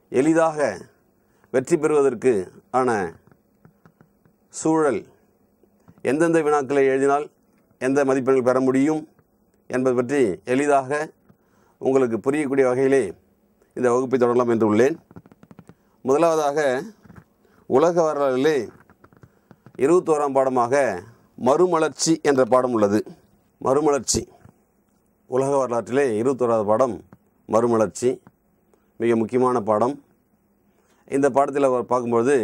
எளிதாக வெற்றி பெறுவதற்கு ஆன சூழல் எந்தெந்த வினாக்களை எழுதினால் எந்த மதிப்பெண்கள் பெற முடியும் என்பது பற்றி எளிதாக உங்களுக்கு புரியக்கூடிய வகையிலே இந்த வகுப்பை தொடரலாம் என்று உள்ளேன் முதலாவதாக உலக வரலாறிலே இருபத்தோராம் பாடமாக மறுமலர்ச்சி என்ற பாடம் உள்ளது மறுமலர்ச்சி உலக வரலாற்றிலே இருபத்தோராவது பாடம் மறுமலர்ச்சி மிக முக்கியமான பாடம் இந்த பாடத்தில் அவர் பார்க்கும்பொழுது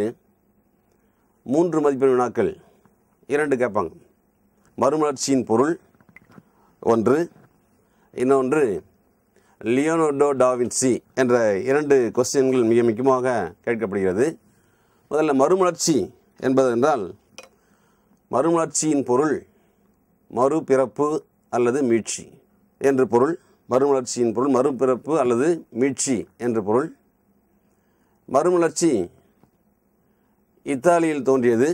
மூன்று மதிப்பெண் வினாக்கள் இரண்டு கேட்பாங்க மறுமலர்ச்சியின் பொருள் ஒன்று இன்னொன்று லியோனோடோ டாவின்சி என்ற இரண்டு கொஸ்டின்கள் மிக முக்கியமாக கேட்கப்படுகிறது முதல்ல மறுமலர்ச்சி என்பது என்றால் மறுமலர்ச்சியின் பொருள் மறுபிறப்பு அல்லது மீட்சி என்று பொருள் மறுமலர்ச்சியின் பொருள் மறுபிறப்பு அல்லது மீட்சி என்று பொருள் மறுமலர்ச்சி இத்தாலியில் தோன்றியது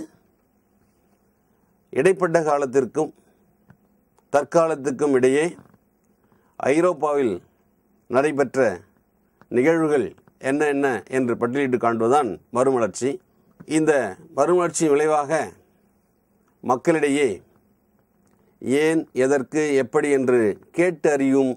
இடைப்பட்ட காலத்திற்கும் தற்காலத்துக்கும் இடையே ஐரோப்பாவில் நடைபெற்ற நிகழ்வுகள் என்ன என்ன என்று பட்டியலிட்டு காண்பதுதான் மறுமலர்ச்சி இந்த மறுமலர்ச்சி விளைவாக மக்களிடையே ஏன் எதற்கு எப்படி என்று கேட்டு அறியும்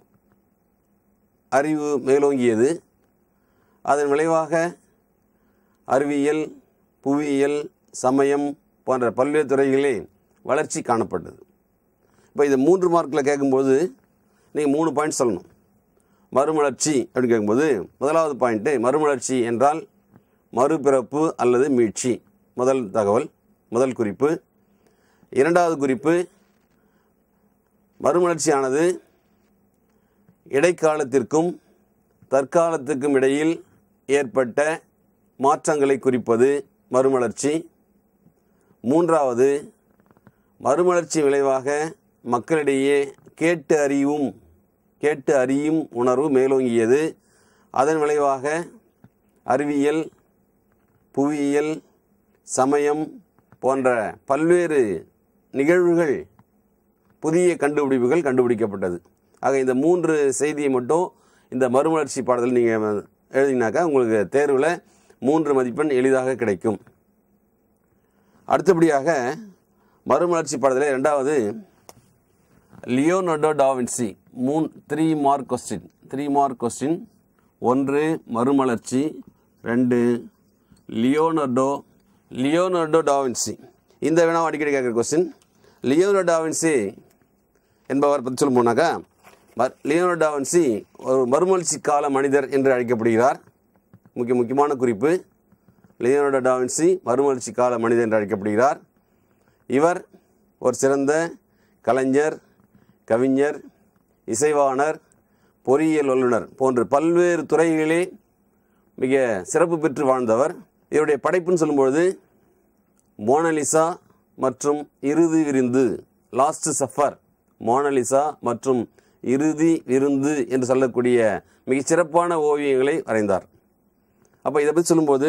அறிவு மேலோங்கியது அதன் விளைவாக அறிவியல் புவியியல் சமயம் போன்ற பல்வேறு துறைகளிலே வளர்ச்சி காணப்பட்டது இப்போ இது மூன்று மார்க்கில் கேட்கும்போது நீங்கள் மூணு பாயிண்ட் சொல்லணும் மறுமலர்ச்சி அப்படின்னு கேட்கும்போது முதலாவது பாயிண்ட்டு மறுமலர்ச்சி என்றால் மறுபிறப்பு அல்லது மீட்சி முதல் தகவல் முதல் குறிப்பு இரண்டாவது குறிப்பு மறுமலர்ச்சியானது இடைக்காலத்திற்கும் தற்காலத்துக்கும் இடையில் ஏற்பட்ட மாற்றங்களை குறிப்பது மறுமலர்ச்சி மூன்றாவது மறுமலர்ச்சி விளைவாக மக்களிடையே கேட்டு அறியும் கேட்டு அறியும் உணர்வு மேலோங்கியது அதன் விளைவாக அறிவியல் புவியியல் சமயம் போன்ற பல்வேறு நிகழ்வுகள் புதிய கண்டுபிடிப்புகள் கண்டுபிடிக்கப்பட்டது ஆக இந்த மூன்று செய்தியை மட்டும் இந்த மறுமலர்ச்சி பாடத்தில் நீங்கள் எழுதினாக்கா உங்களுக்கு தேர்வில் மூன்று மதிப்பெண் எளிதாக கிடைக்கும் அடுத்தபடியாக மறுமலர்ச்சி பாடத்தில் ரெண்டாவது லியோனர்டோ டாவின்சி மூன் three mark question three mark question ஒன்று மறுமலர்ச்சி ரெண்டு லியோனர்டோ லியோனர்டோ டாவின்சி இந்த வேணாம் அடிக்கடி கேட்குற கொஸ்டின் லியோனர்டோ டாவின்சி என்பவர் பற்றி சொல்ல போனாக்கா மர் லியோனர்டோ டாவின்சி ஒரு மறுமலர்ச்சி கால மனிதர் என்று அழைக்கப்படுகிறார் முக்கிய முக்கியமான குறிப்பு லியோனர்டோ டாவின்சி மறுமலர்ச்சி கால மனிதர் என்று அழைக்கப்படுகிறார் இவர் ஒரு சிறந்த கலைஞர் கவிஞர் இசைவாணர் பொறியியல் வல்லுனர் போன்ற பல்வேறு துறைகளிலே மிக சிறப்பு பெற்று வாழ்ந்தவர் இவருடைய படைப்புன்னு சொல்லும்பொழுது மோனலிசா மற்றும் இறுதி விருந்து லாஸ்ட் சஃபர் மோனலிசா மற்றும் இறுதி விருந்து என்று சொல்லக்கூடிய மிகச் சிறப்பான ஓவியங்களை வரைந்தார் அப்போ இதை பற்றி சொல்லும்போது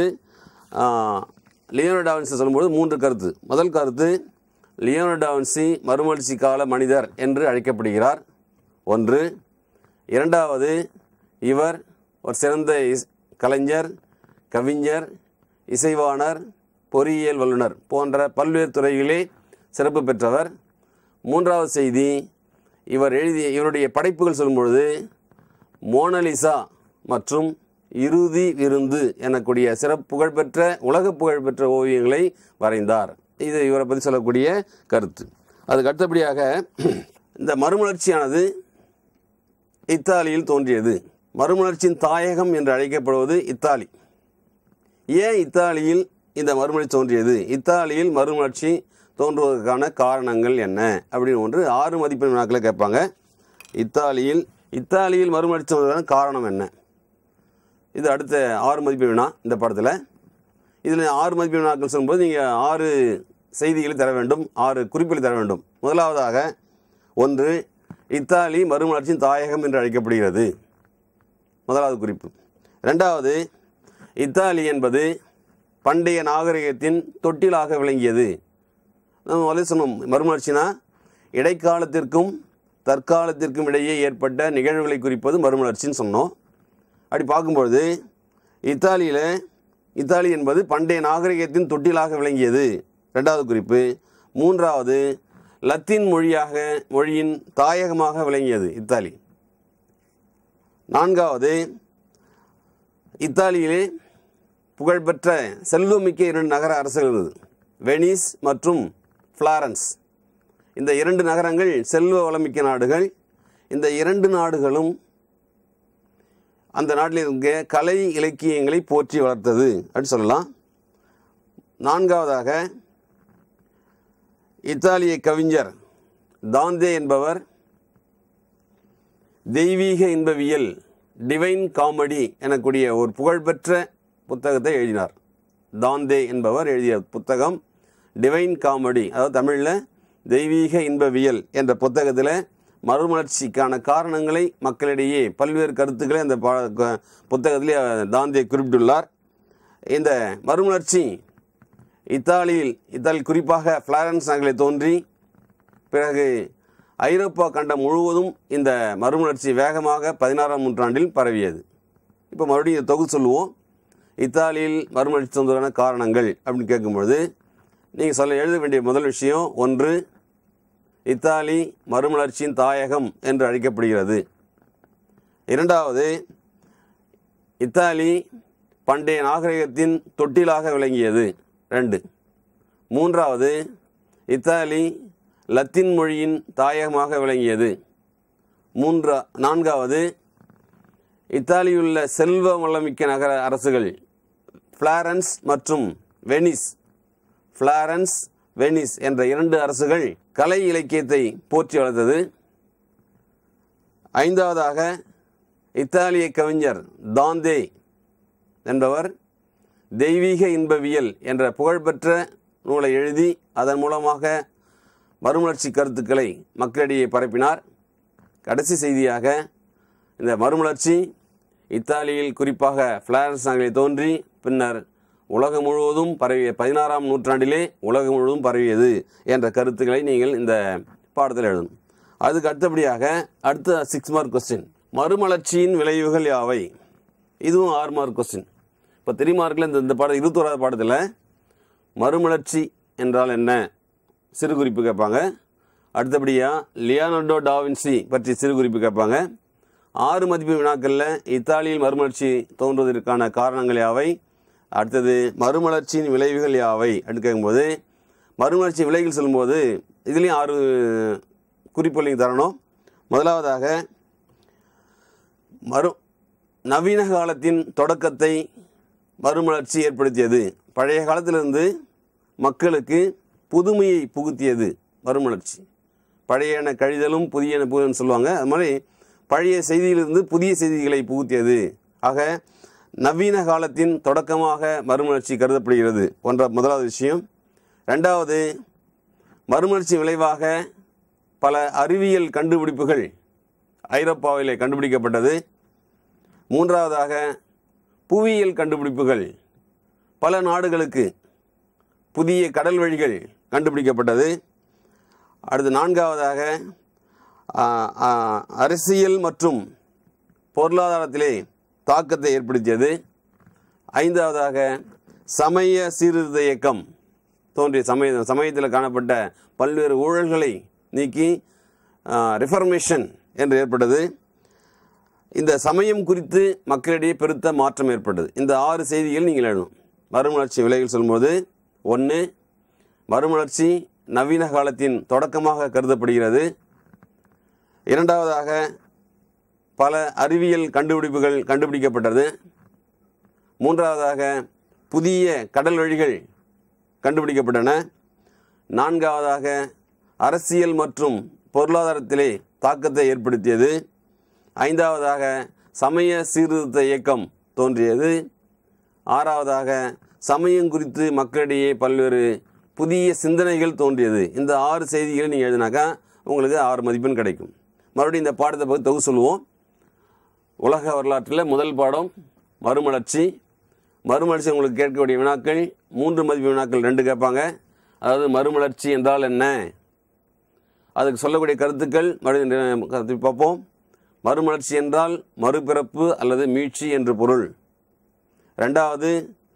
லியோனோ டாவின்சி சொல்லும்போது மூன்று கருத்து முதல் கருத்து லியோனோ டாவின்சி மறுமலர்ச்சி கால மனிதர் என்று அழைக்கப்படுகிறார் ஒன்று இரண்டாவது இவர் ஒரு சிறந்த இஸ் கலைஞர் கவிஞர் இசைவாணர் பொறியியல் வல்லுனர் போன்ற பல்வேறு துறைகளிலே சிறப்பு பெற்றவர் மூன்றாவது செய்தி இவர் எழுதிய இவருடைய படைப்புகள் சொல்லும்பொழுது மோனலிசா மற்றும் இறுதி விருந்து எனக்கூடிய சிறப்பு புகழ்பெற்ற உலக புகழ்பெற்ற ஓவியங்களை வரைந்தார் இது இவரை பற்றி சொல்லக்கூடிய கருத்து அதுக்கு அடுத்தபடியாக இந்த மறுமலர்ச்சியானது இத்தாலியில் தோன்றியது மறுமலர்ச்சியின் தாயகம் என்று அழைக்கப்படுவது இத்தாலி ஏன் இத்தாலியில் இந்த மறுமலர்ச்சி தோன்றியது இத்தாலியில் மறுமலர்ச்சி தோன்றுவதற்கான காரணங்கள் என்ன அப்படின்னு ஒன்று ஆறு மதிப்பெண் வினாக்களை கேட்பாங்க இத்தாலியில் இத்தாலியில் மறுமலர்ச்சி தோன்றுவதற்கான காரணம் என்ன இது அடுத்த ஆறு மதிப்பெண் வினா இந்த படத்தில் இதில் ஆறு மதிப்பெண் வினாக்கள் சொல்லும்போது நீங்கள் ஆறு செய்திகளை தர வேண்டும் ஆறு குறிப்புகளை தர வேண்டும் முதலாவதாக ஒன்று இத்தாலி மறுமலர்ச்சியின் தாயகம் என்று அழைக்கப்படுகிறது முதலாவது குறிப்பு ரெண்டாவது இத்தாலி என்பது பண்டைய நாகரிகத்தின் தொட்டிலாக விளங்கியது நம்ம முதல்ல சொன்னோம் மறுமலர்ச்சினா இடைக்காலத்திற்கும் தற்காலத்திற்கும் இடையே ஏற்பட்ட நிகழ்வுகளை குறிப்பது மறுமலர்ச்சின்னு சொன்னோம் அப்படி பார்க்கும்பொழுது இத்தாலியில் இத்தாலி என்பது பண்டைய நாகரிகத்தின் தொட்டிலாக விளங்கியது ரெண்டாவது குறிப்பு மூன்றாவது லத்தீன் மொழியாக மொழியின் தாயகமாக விளங்கியது இத்தாலி நான்காவது இத்தாலியிலே புகழ்பெற்ற செல்வமிக்க இரண்டு நகர அரசுகள் இருந்தது வெனிஸ் மற்றும் ஃப்ளாரன்ஸ் இந்த இரண்டு நகரங்கள் செல்வ வளமிக்க நாடுகள் இந்த இரண்டு நாடுகளும் அந்த நாட்டில் இருக்க கலை இலக்கியங்களை போற்றி வளர்த்தது அப்படின்னு சொல்லலாம் நான்காவதாக இத்தாலிய கவிஞர் தாந்தே என்பவர் தெய்வீக இன்பவியல் டிவைன் காமெடி எனக்கூடிய ஒரு புகழ்பெற்ற புத்தகத்தை எழுதினார் தாந்தே என்பவர் எழுதிய புத்தகம் டிவைன் காமெடி அதாவது தமிழில் தெய்வீக இன்பவியல் என்ற புத்தகத்தில் மறுமலர்ச்சிக்கான காரணங்களை மக்களிடையே பல்வேறு கருத்துக்களை அந்த பா க- புத்தகத்திலே தாந்தே குறிப்பிட்டுள்ளார் இந்த மறுமலர்ச்சி இத்தாலியில் இத்தாலி குறிப்பாக ஃப்ளாரன்ஸ் நகரில் தோன்றி பிறகு ஐரோப்பா கண்டம் முழுவதும் இந்த மறுமலர்ச்சி வேகமாக பதினாறாம் நூற்றாண்டில் பரவியது இப்போ மறுபடியும் இதை தொகுத்து சொல்லுவோம் இத்தாலியில் மறுமலர்ச்சி தோன்றுவதற்கான காரணங்கள் அப்படின்னு கேட்கும்பொழுது நீங்கள் சொல்ல எழுத வேண்டிய முதல் விஷயம் ஒன்று இத்தாலி மறுமலர்ச்சியின் தாயகம் என்று அழைக்கப்படுகிறது இரண்டாவது இத்தாலி பண்டைய நாகரிகத்தின் தொட்டிலாக விளங்கியது ரெண்டு மூன்றாவது இத்தாலி லத்தீன் மொழியின் தாயகமாக விளங்கியது மூன்றா நான்காவது இத்தாலியுள்ள செல்வ வளமிக்க நகர அரசுகள் ஃப்ளாரன்ஸ் மற்றும் வெனிஸ் ஃப்ளாரன்ஸ் வெனிஸ் என்ற இரண்டு அரசுகள் கலை இலக்கியத்தை போற்றி வளர்த்தது ஐந்தாவதாக இத்தாலிய கவிஞர் தாந்தே என்பவர் தெய்வீக இன்பவியல் என்ற புகழ்பெற்ற நூலை எழுதி அதன் மூலமாக மறுமலர்ச்சி கருத்துக்களை மக்களிடையே பரப்பினார் கடைசி செய்தியாக இந்த மறுமலர்ச்சி இத்தாலியில் குறிப்பாக ஃப்ளாரன்ஸ் நகரில் தோன்றி பின்னர் உலகம் முழுவதும் பரவிய பதினாறாம் நூற்றாண்டிலே உலகம் முழுவதும் பரவியது என்ற கருத்துக்களை நீங்கள் இந்த பாடத்தில் எழுதணும் அதுக்கு அடுத்தபடியாக அடுத்த சிக்ஸ் மார்க் கொஸ்டின் மறுமலர்ச்சியின் விளைவுகள் யாவை இதுவும் ஆறு மார்க் கொஸ்டின் இப்போ த்ரீ மார்க்கில் இந்த இந்த பாடம் இருபத்தோராவது பாடத்தில் மறுமலர்ச்சி என்றால் என்ன சிறு குறிப்பு கேட்பாங்க அடுத்தபடியாக லியானர்டோ டாவின்சி பற்றி சிறு குறிப்பு கேட்பாங்க ஆறு மதிப்பு வினாக்களில் இத்தாலியில் மறுமலர்ச்சி தோன்றுவதற்கான காரணங்கள் யாவை அடுத்தது மறுமலர்ச்சியின் விளைவுகள் யாவை அப்படின்னு கேட்கும்போது மறுமலர்ச்சி விலைகள் சொல்லும்போது இதுலேயும் ஆறு குறிப்புகள் நீங்கள் தரணும் முதலாவதாக மறு நவீன காலத்தின் தொடக்கத்தை மறுமலர்ச்சி ஏற்படுத்தியது பழைய காலத்திலிருந்து மக்களுக்கு புதுமையை புகுத்தியது மறுமலர்ச்சி பழையன கழிதலும் புதியன புதுன்னு சொல்லுவாங்க அது மாதிரி பழைய செய்தியிலிருந்து புதிய செய்திகளை புகுத்தியது ஆக நவீன காலத்தின் தொடக்கமாக மறுமலர்ச்சி கருதப்படுகிறது போன்ற முதலாவது விஷயம் ரெண்டாவது மறுமலர்ச்சி விளைவாக பல அறிவியல் கண்டுபிடிப்புகள் ஐரோப்பாவிலே கண்டுபிடிக்கப்பட்டது மூன்றாவதாக புவியியல் கண்டுபிடிப்புகள் பல நாடுகளுக்கு புதிய கடல் வழிகள் கண்டுபிடிக்கப்பட்டது அடுத்து நான்காவதாக ஆ, ஆ, அரசியல் மற்றும் பொருளாதாரத்திலே தாக்கத்தை ஏற்படுத்தியது ஐந்தாவதாக சமய சீர்திருத்த இயக்கம் தோன்றிய சமய சமயத்தில் காணப்பட்ட பல்வேறு ஊழல்களை நீக்கி ரிஃபர்மேஷன் என்று ஏற்பட்டது இந்த சமயம் குறித்து மக்களிடையே பெருத்த மாற்றம் ஏற்பட்டது இந்த ஆறு செய்திகள் நீங்கள் எழுதணும் மறுமலர்ச்சி விலைகள் சொல்லும்போது ஒன்று மறுமலர்ச்சி நவீன காலத்தின் தொடக்கமாக கருதப்படுகிறது இரண்டாவதாக பல அறிவியல் கண்டுபிடிப்புகள் கண்டுபிடிக்கப்பட்டது மூன்றாவதாக புதிய கடல் வழிகள் கண்டுபிடிக்கப்பட்டன நான்காவதாக அரசியல் மற்றும் பொருளாதாரத்திலே தாக்கத்தை ஏற்படுத்தியது ஐந்தாவதாக சமய சீர்திருத்த இயக்கம் தோன்றியது ஆறாவதாக சமயம் குறித்து மக்களிடையே பல்வேறு புதிய சிந்தனைகள் தோன்றியது இந்த ஆறு செய்திகளை நீங்கள் எழுதினாக்கா உங்களுக்கு ஆறு மதிப்பெண் கிடைக்கும் மறுபடியும் இந்த பாடத்தை பற்றி தொகுத்து சொல்லுவோம் உலக வரலாற்றில் முதல் பாடம் மறுமலர்ச்சி மறுமலர்ச்சி உங்களுக்கு கேட்கக்கூடிய வினாக்கள் மூன்று மதிப்பு வினாக்கள் ரெண்டு கேட்பாங்க அதாவது மறுமலர்ச்சி என்றால் என்ன அதுக்கு சொல்லக்கூடிய கருத்துக்கள் மறுபடியும் கருத்து பார்ப்போம் மறுமலர்ச்சி என்றால் மறுபிறப்பு அல்லது மீட்சி என்று பொருள் ரெண்டாவது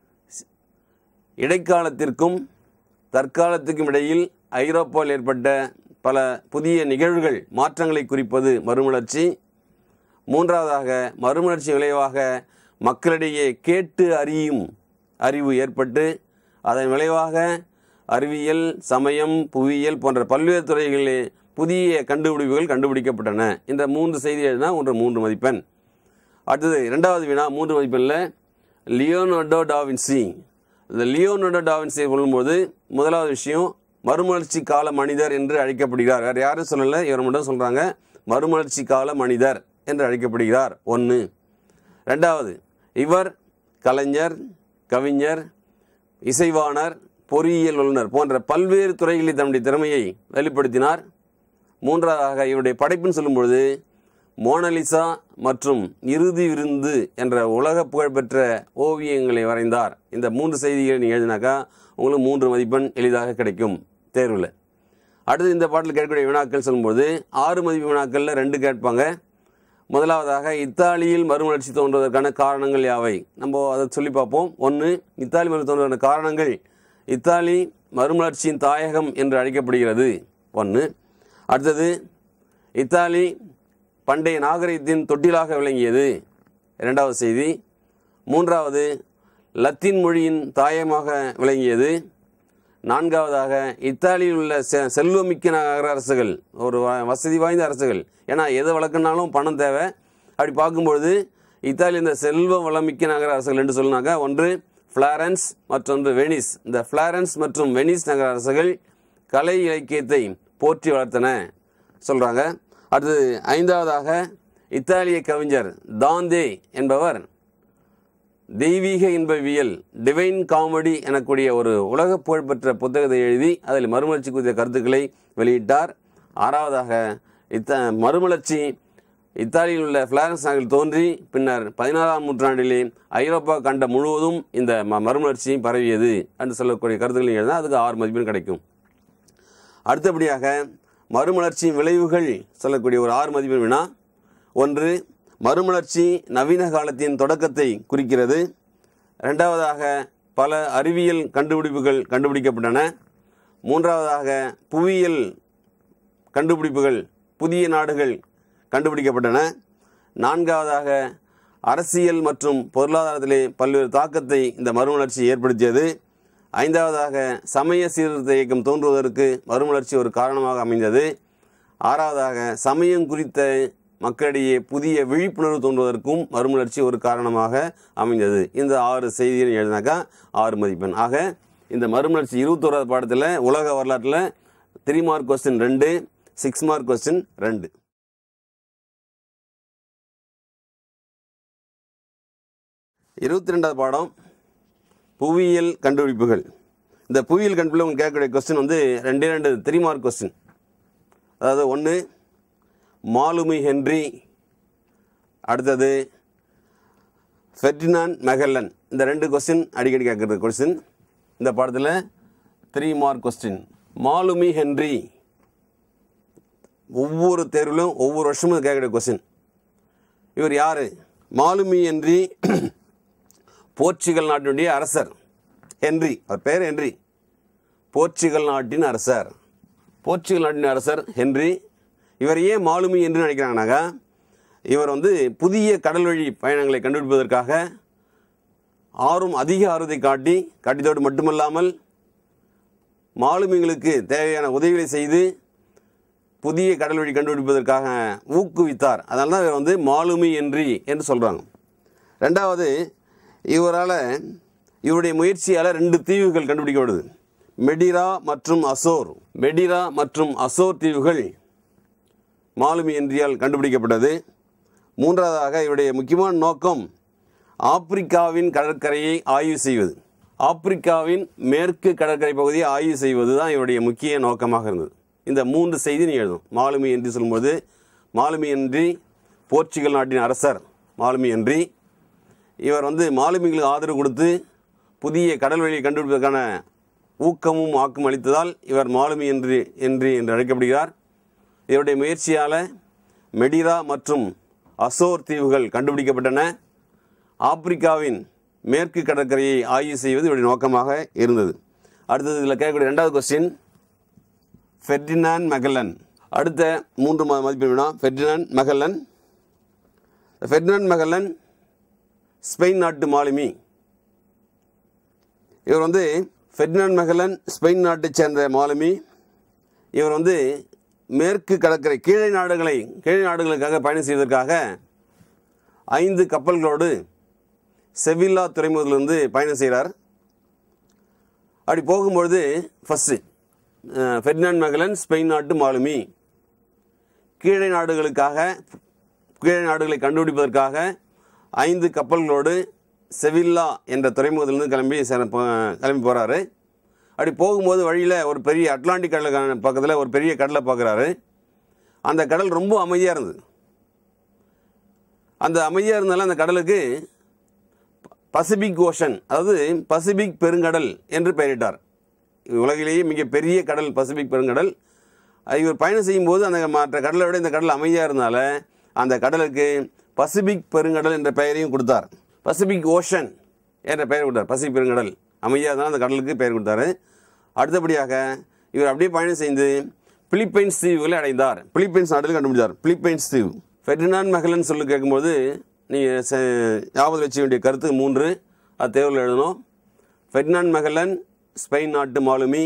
இடைக்காலத்திற்கும் தற்காலத்துக்கும் இடையில் ஐரோப்பாவில் ஏற்பட்ட பல புதிய நிகழ்வுகள் மாற்றங்களை குறிப்பது மறுமலர்ச்சி மூன்றாவதாக மறுமலர்ச்சி விளைவாக மக்களிடையே கேட்டு அறியும் அறிவு ஏற்பட்டு அதன் விளைவாக அறிவியல் சமயம் புவியியல் போன்ற பல்வேறு துறைகளிலே புதிய கண்டுபிடிப்புகள் கண்டுபிடிக்கப்பட்டன இந்த மூன்று செய்தி எழுதினா ஒன்று மூன்று மதிப்பெண் அடுத்தது இரண்டாவது வினா மூன்று மதிப்பெண்ணில் லியோனோடோ டாவின்சி இந்த லியோனோடோ டாவின்சி சொல்லும்போது முதலாவது விஷயம் மறுமலர்ச்சி கால மனிதர் என்று அழைக்கப்படுகிறார் வேறு யாரும் சொல்லலை இவர் மட்டும் சொல்கிறாங்க மறுமலர்ச்சி கால மனிதர் என்று அழைக்கப்படுகிறார் ஒன்று ரெண்டாவது இவர் கலைஞர் கவிஞர் இசைவாணர் பொறியியல் வல்லுநர் போன்ற பல்வேறு துறைகளில் தன்னுடைய திறமையை வெளிப்படுத்தினார் மூன்றாவதாக இவருடைய படைப்புன்னு சொல்லும்பொழுது மோனலிசா மற்றும் இறுதி விருந்து என்ற உலக புகழ்பெற்ற ஓவியங்களை வரைந்தார் இந்த மூன்று செய்திகளை நீங்கள் எழுதினாக்கா உங்களுக்கு மூன்று மதிப்பெண் எளிதாக கிடைக்கும் தேர்வில் அடுத்து இந்த பாட்டில் கேட்கக்கூடிய வினாக்கள் சொல்லும்போது ஆறு மதிப்பு வினாக்களில் ரெண்டு கேட்பாங்க முதலாவதாக இத்தாலியில் மறுமலர்ச்சி தோன்றுவதற்கான காரணங்கள் யாவை நம்ம அதை சொல்லி பார்ப்போம் ஒன்று இத்தாலி மறுமலர்ச்சி தோன்றுவதற்கான காரணங்கள் இத்தாலி மறுமலர்ச்சியின் தாயகம் என்று அழைக்கப்படுகிறது ஒன்று அடுத்தது இத்தாலி பண்டைய நாகரிகத்தின் தொட்டிலாக விளங்கியது இரண்டாவது செய்தி மூன்றாவது லத்தீன் மொழியின் தாயமாக விளங்கியது நான்காவதாக இத்தாலியில் உள்ள செ செல்வமிக்க நகர அரசுகள் ஒரு வ- வசதி வாய்ந்த அரசுகள் ஏன்னா எது வளர்க்குனாலும் பணம் தேவை அப்படி பார்க்கும்பொழுது இத்தாலி இந்த செல்வ வளமிக்க நகர அரசுகள் என்று சொல்லினாக்கா ஒன்று ஃப்ளாரன்ஸ் மற்றொன்று வெனிஸ் இந்த ஃப்ளாரன்ஸ் மற்றும் வெனிஸ் நகர அரசுகள் கலை இலக்கியத்தை போற்றி வளர்த்தன சொல்கிறாங்க அடுத்தது ஐந்தாவதாக இத்தாலிய கவிஞர் தாந்தே என்பவர் தெய்வீக இன்பவியல் டிவைன் காமெடி எனக்கூடிய ஒரு உலக புகழ்பெற்ற புத்தகத்தை எழுதி அதில் மறுமலர்ச்சி குறித்த கருத்துக்களை வெளியிட்டார் ஆறாவதாக இத்த மறுமலர்ச்சி இத்தாலியில் உள்ள பிளாரன்ஸ் நகரில் தோன்றி பின்னர் பதினாறாம் நூற்றாண்டிலே ஐரோப்பா கண்ட முழுவதும் இந்த ம- மறுமலர்ச்சி பரவியது என்று சொல்லக்கூடிய கருத்துக்களை எழுதினா அதுக்கு ஆறு மதிப்பெண் கிடைக்கும் அடுத்தபடியாக மறுமலர்ச்சியின் விளைவுகள் சொல்லக்கூடிய ஒரு ஆறு மதிப்பெண் வினா ஒன்று மறுமலர்ச்சி நவீன காலத்தின் தொடக்கத்தை குறிக்கிறது ரெண்டாவதாக பல அறிவியல் கண்டுபிடிப்புகள் கண்டுபிடிக்கப்பட்டன மூன்றாவதாக புவியியல் கண்டுபிடிப்புகள் புதிய நாடுகள் கண்டுபிடிக்கப்பட்டன நான்காவதாக அரசியல் மற்றும் பொருளாதாரத்திலே பல்வேறு தாக்கத்தை இந்த மறுமலர்ச்சி ஏற்படுத்தியது ஐந்தாவதாக சமய சீர்திருத்த இயக்கம் தோன்றுவதற்கு மறுமலர்ச்சி ஒரு காரணமாக அமைந்தது ஆறாவதாக சமயம் குறித்த மக்களிடையே புதிய விழிப்புணர்வு தோன்றுவதற்கும் மறுமலர்ச்சி ஒரு காரணமாக அமைந்தது இந்த ஆறு செய்திகளை எழுதினாக்கா ஆறு மதிப்பெண் ஆக இந்த மறுமலர்ச்சி இருபத்தோராவது பாடத்தில் உலக வரலாற்றில் த்ரீ மார்க் கொஸ்டின் ரெண்டு சிக்ஸ் மார்க் கொஸ்டின் ரெண்டு இருபத்தி ரெண்டாவது பாடம் புவியியல் கண்டுபிடிப்புகள் இந்த புவியியல் கண்டுபிடிப்பு உங்களுக்கு கேட்கக்கூடிய கொஸ்டின் வந்து ரெண்டே ரெண்டு த்ரீ மார்க் கொஸ்டின் அதாவது ஒன்று மாலுமி ஹென்றி அடுத்தது ஃபெர்டினான் மெகல்லன் இந்த ரெண்டு கொஸ்டின் அடிக்கடி கேட்குறது கொஸ்டின் இந்த பாடத்தில் த்ரீ மார்க் கொஸ்டின் மாலுமி ஹென்றி ஒவ்வொரு தேர்விலும் ஒவ்வொரு வருஷமும் கேட்கக்கூடிய கொஸ்டின் இவர் யார் மாலுமி ஹென்றி போர்ச்சுகல் நாட்டினுடைய அரசர் ஹென்றி அவர் பேர் ஹென்றி போர்ச்சுகல் நாட்டின் அரசர் போர்ச்சுகல் நாட்டின் அரசர் ஹென்றி இவர் ஏன் மாலுமி என்று நினைக்கிறாங்கனாக்கா இவர் வந்து புதிய கடல் வழி பயணங்களை கண்டுபிடிப்பதற்காக ஆர்வம் அதிக ஆர்வத்தை காட்டி காட்டியதோடு மட்டுமல்லாமல் மாலுமிகளுக்கு தேவையான உதவிகளை செய்து புதிய கடல் வழி கண்டுபிடிப்பதற்காக ஊக்குவித்தார் அதனால தான் இவர் வந்து மாலுமி என்றி என்று சொல்கிறாங்க ரெண்டாவது இவரால் இவருடைய முயற்சியால் ரெண்டு தீவுகள் கண்டுபிடிக்கப்படுது மெடிரா மற்றும் அசோர் மெடிரா மற்றும் அசோர் தீவுகள் மாலுமி என்றியால் கண்டுபிடிக்கப்பட்டது மூன்றாவதாக இவருடைய முக்கியமான நோக்கம் ஆப்பிரிக்காவின் கடற்கரையை ஆய்வு செய்வது ஆப்பிரிக்காவின் மேற்கு கடற்கரை பகுதியை ஆய்வு செய்வது தான் இவருடைய முக்கிய நோக்கமாக இருந்தது இந்த மூன்று செய்தி நீ எழுதும் மாலுமி என்று சொல்லும்போது மாலுமி என்றி போர்ச்சுகல் நாட்டின் அரசர் மாலுமி என்றி இவர் வந்து மாலுமிகளுக்கு ஆதரவு கொடுத்து புதிய கடல் வழியை கண்டுபிடிப்பதற்கான ஊக்கமும் ஆக்கம் அளித்ததால் இவர் மாலுமி என்று என்று என்று அழைக்கப்படுகிறார் இவருடைய முயற்சியால் மெடிரா மற்றும் அசோர் தீவுகள் கண்டுபிடிக்கப்பட்டன ஆப்பிரிக்காவின் மேற்கு கடற்கரையை ஆய்வு செய்வது இவருடைய நோக்கமாக இருந்தது அடுத்தது இதில் கேட்கக்கூடிய ரெண்டாவது கொஸ்டின் ஃபெர்டினான் மெகல்லன் அடுத்த மூன்று ம- மதிப்பெண் வினா Ferdinand Magellan Ferdinand Magellan Spain நாட்டு மாலுமி இவர் வந்து ஃபெர்டினான் மெகலன் ஸ்பெயின் நாட்டைச் சேர்ந்த மாலுமி இவர் வந்து மேற்கு கடற்கரை கீழே நாடுகளை கீழே நாடுகளுக்காக பயணம் செய்வதற்காக ஐந்து கப்பல்களோடு செவில்லா துறைமுகத்திலிருந்து பயணம் செய்கிறார் அப்படி போகும்பொழுது ஃபஸ்ட்டு ஃபெர்டினான் மெகலன் ஸ்பெயின் நாட்டு மாலுமி கீழே நாடுகளுக்காக கீழே நாடுகளை கண்டுபிடிப்பதற்காக ஐந்து கப்பல்களோடு செவில்லா என்ற துறைமுகத்திலிருந்து கிளம்பி செ- போ- கிளம்பி போகிறாரு அப்படி போகும்போது வழியில் ஒரு பெரிய அட்லாண்டிக் கடலுக்கான பக்கத்தில் ஒரு பெரிய கடலை பார்க்குறாரு அந்த கடல் ரொம்ப அமைதியாக இருந்தது அந்த அமைதியாக இருந்தாலும் அந்த கடலுக்கு பசிபிக் ஓஷன் அதாவது பசிபிக் பெருங்கடல் என்று பெயரிட்டார் உலகிலேயே மிகப்பெரிய கடல் பசிபிக் பெருங்கடல் அது இவர் பயணம் செய்யும்போது அந்த மற்ற கடலை விட இந்த கடல் அமைதியாக இருந்தால அந்த கடலுக்கு பசிபிக் பெருங்கடல் என்ற பெயரையும் கொடுத்தார் பசிபிக் ஓஷன் என்ற பெயர் கொடுத்தார் பசிபிக் பெருங்கடல் அமைதியாக இருந்தால் அந்த கடலுக்கு பெயர் கொடுத்தாரு அடுத்தபடியாக இவர் அப்படியே பயணம் செய்து பிலிப்பைன்ஸ் தீவுகளை அடைந்தார் பிலிப்பைன்ஸ் நாட்டில் கண்டுபிடித்தார் பிலிப்பைன்ஸ் தீவு ஃபெர்டினான் மெகலன் சொல்லி கேட்கும்போது நீங்கள் ஞாபகம் வச்சுக்க வேண்டிய கருத்து மூன்று அது தேர்வில் எழுதணும் ஃபெர்டினான் மெகலன் ஸ்பெயின் நாட்டு மாலுமி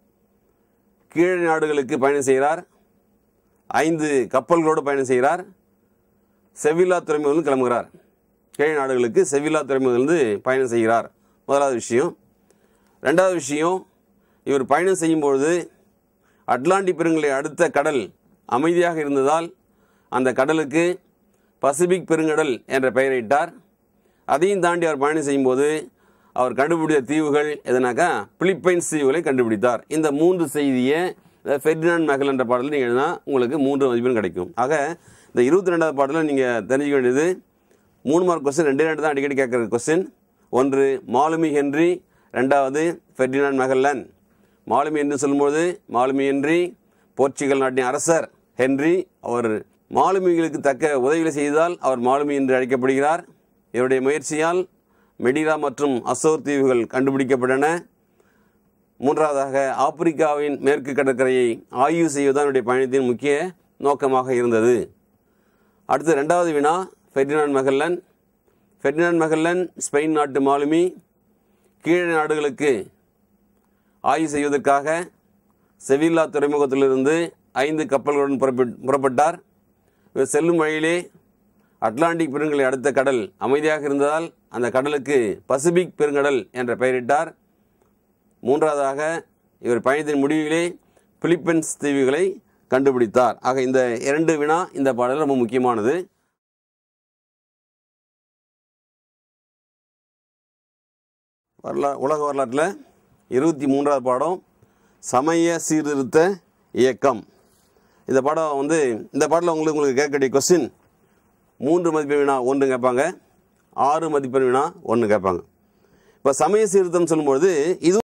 கீழே நாடுகளுக்கு பயணம் செய்கிறார் ஐந்து கப்பல்களோடு பயணம் செய்கிறார் செவில்லா துறைமுகத்திலிருந்து கிளம்புகிறார் கீழே நாடுகளுக்கு செவில்லா துறைமுகத்திலிருந்து பயணம் செய்கிறார் முதலாவது விஷயம் ரெண்டாவது விஷயம் இவர் பயணம் செய்யும்பொழுது அட்லாண்டிக் பெருங்கலை அடுத்த கடல் அமைதியாக இருந்ததால் அந்த கடலுக்கு பசிபிக் பெருங்கடல் என்ற பெயரிட்டார் அதையும் தாண்டி அவர் பயணம் செய்யும்போது அவர் கண்டுபிடித்த தீவுகள் எதுனாக்கா பிலிப்பைன்ஸ் தீவுகளை கண்டுபிடித்தார் இந்த மூன்று செய்தியை ஃபெர்டினான் மெகல் என்ற பாடலில் நீங்கள் எழுதினா உங்களுக்கு மூன்று மதிப்பெண் கிடைக்கும் ஆக இந்த இருபத்தி ரெண்டாவது பாடலில் நீங்கள் தெரிஞ்சுக்க வேண்டியது மூணு மார்க் கொஸ்டின் ரெண்டே ரெண்டு தான் அடிக்கடி கேட்குற கொஸ்டின் ஒன்று மாலுமி ஹென்றி ரெண்டாவது ஃபெர்டினான் மெகல்லன் மாலுமி என்று சொல்லும்போது மாலுமி ஹென்றி போர்ச்சுகல் நாட்டின் அரசர் ஹென்றி அவர் மாலுமிகளுக்கு தக்க உதவிகளை செய்தால் அவர் மாலுமி என்று அழைக்கப்படுகிறார் இவருடைய முயற்சியால் மெடிரா மற்றும் அசோர் தீவுகள் கண்டுபிடிக்கப்பட்டன மூன்றாவதாக ஆப்பிரிக்காவின் மேற்கு கடற்கரையை ஆய்வு செய்வதுதான் இவருடைய பயணத்தின் முக்கிய நோக்கமாக இருந்தது அடுத்து ரெண்டாவது வினா Ferdinand Magellan Ferdinand Magellan Spain நாட்டு மாலுமி கீழே நாடுகளுக்கு ஆய்வு செய்வதற்காக செவில்லா துறைமுகத்திலிருந்து ஐந்து கப்பல்களுடன் புறப்பட்- புறப்பட்டார் இவர் செல்லும் வழியிலே அட்லாண்டிக் பெருங்கலை அடுத்த கடல் அமைதியாக இருந்ததால் அந்த கடலுக்கு பசிபிக் பெருங்கடல் என்ற பெயரிட்டார் மூன்றாவதாக இவர் பயணத்தின் முடிவிலே பிலிப்பைன்ஸ் தீவுகளை கண்டுபிடித்தார் ஆக இந்த இரண்டு வினா இந்த பாடல் ரொம்ப முக்கியமானது வரலா உலக வரலாற்றில் இருபத்தி மூன்றாவது பாடம் சமய சீர்திருத்த இயக்கம் இந்த பாடம் வந்து இந்த பாடலில் உங்களுக்கு உங்களுக்கு கேட்கக்கூடிய கொஸ்டின் மூன்று மதிப்பெண் வினா ஒன்று கேட்பாங்க ஆறு மதிப்பெண் வினா ஒன்று கேட்பாங்க இப்போ சமய சீர்திருத்தம் சொல்லும்பொழுது இது